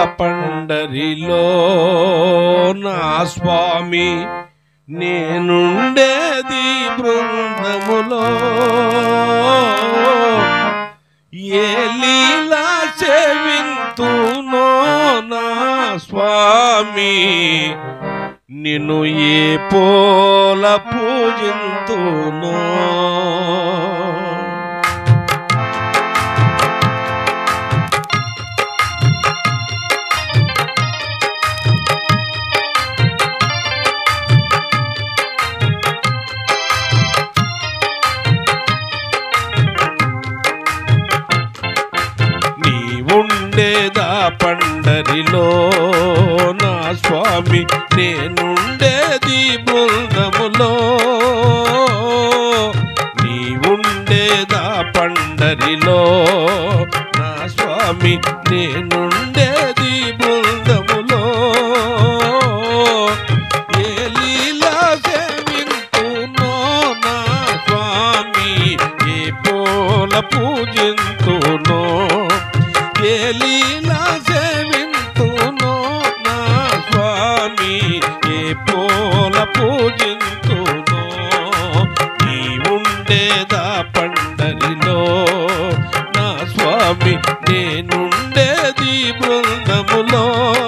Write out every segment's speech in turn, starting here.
పండరిలో నా స్వామి నేనుండేది బృందములో ఏ లీలా సేవింతునో నా స్వామి నిన్ను ఏ పోల పూజింతునో నీ ఉండేదా పండరిలో నా స్వామి నేనుండేది బృందములో నీ ఉండేదా పండరిలో నా స్వామి నేనుండేది బృందములో ఏ లీలా సేవింతునో నా స్వామి ఏ పోల పూజింతునో ఏ లీలా సేవింతునో నా స్వామి ఏ పోల పూజింతునో నీ ఉండేదా పండరిలో నా స్వామి నేనుండేది బృందములో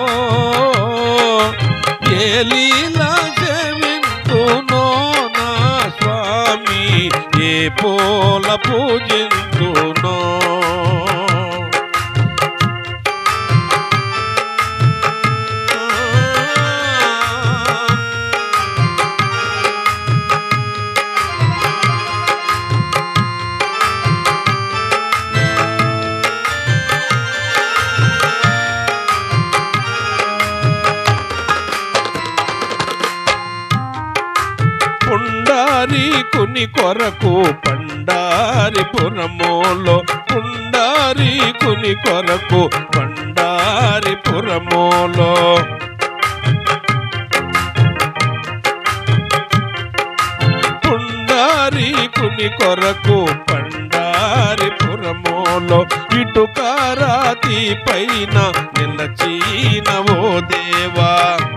ఏ లీలా సేవింతునో నా స్వామి ఏ పోల పూజింతునో పుండారి కుని కొరకు పండారి పురములో పుండారి కుని కొరకు పండారి పురములో పుండారి కుని కొరకు పండారి పురములో ఇటుకారాతి పైన నిలచీన ఓ దేవా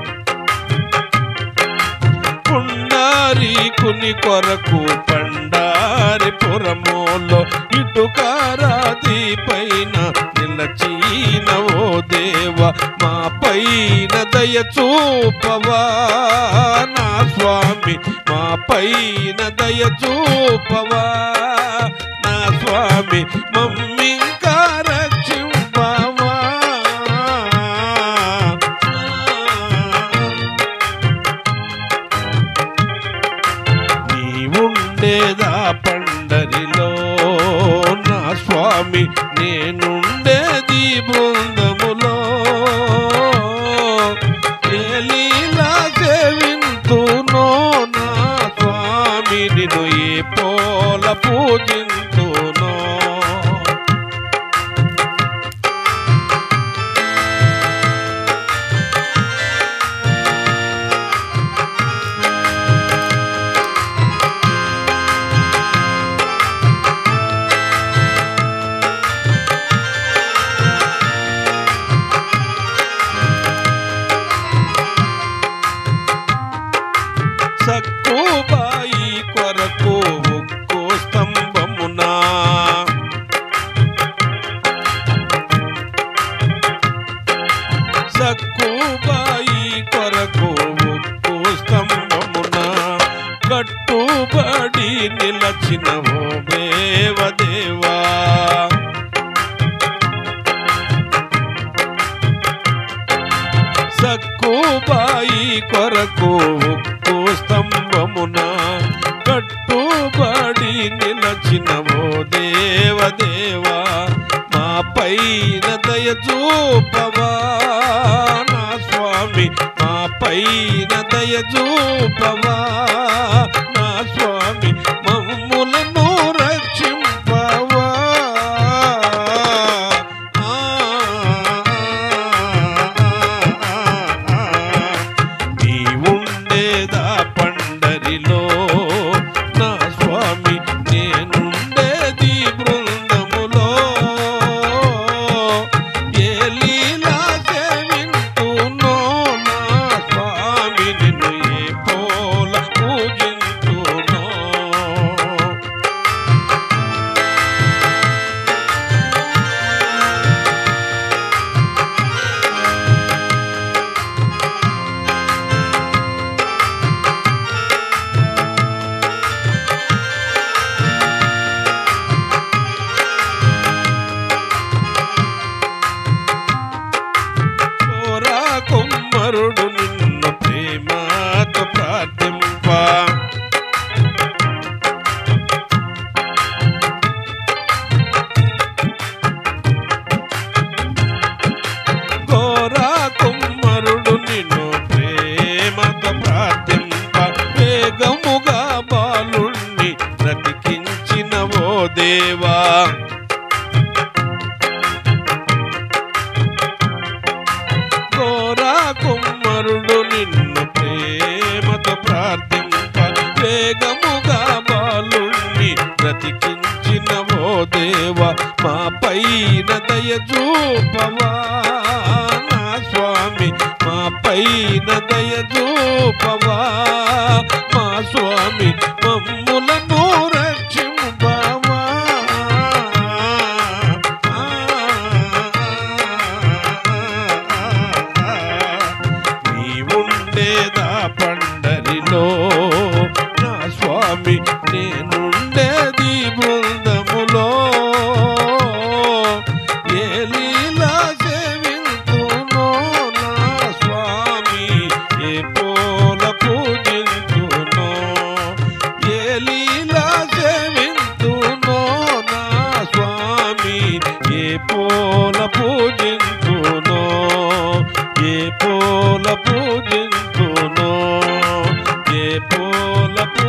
పుండారి కుని కొరకు పండారి పురములో ఇటుకారాది పైన నిలచీన ఓ దేవ మా పైన దయ చూపవా నా స్వామి మా పైన దయ చూపవా నా స్వామి మమ్మింకా రక్షింపవా నీ ఉండేదా పండరిలో నా స్వామి నేనుండేది బృందములో ఏ లీలా సేవింతునో నా స్వామి నిన్ను ఏ పోల పూజింతునో సక్కుబాయి కొరకు ఉక్కు స్తంభమునా సక్కుబాయి కొరకు ఉక్కు స్తంభమునా కట్టుబడి నిలచిన ఓ దేవదేవా సక్కుబాయి కొరకు ఉక్కు స్తంభమున కట్టుబడి నిలచిన ఓ దేవదేవా మా పైన దయ చూపవా నా స్వామి మా పైన దయ చూపవా నా స్వామి మమ్ములను రక్షింపవా ఆ, నీ ఉండేదా పండరిలో నా స్వామి నేనుండేది బృందములో ఏ లీలా చే దేవా కోరా కుమ్మరుడు నిన్ను ప్రేమతో ప్రార్థింప వేగముగా బాలుణ్ణి బ్రతికించిన ఓ దేవా మా పైన దయ చూపవా నా స్వామి మా పైన దయ చూపవా మా స్వామి మమ్ములను రక్షింపవా నీ ఉండేదా పండరిలో నా స్వామి నేనుండేది బృందములో ఏ లీలా సేవింతునో నా స్వామి ఏ పోల పూజింతునో ఏ లీలా సేవింతునో నా స్వామి ఏ పోల పూజింతునో ఏ పోల పూజింతునో ఏ పోల పూజింతునో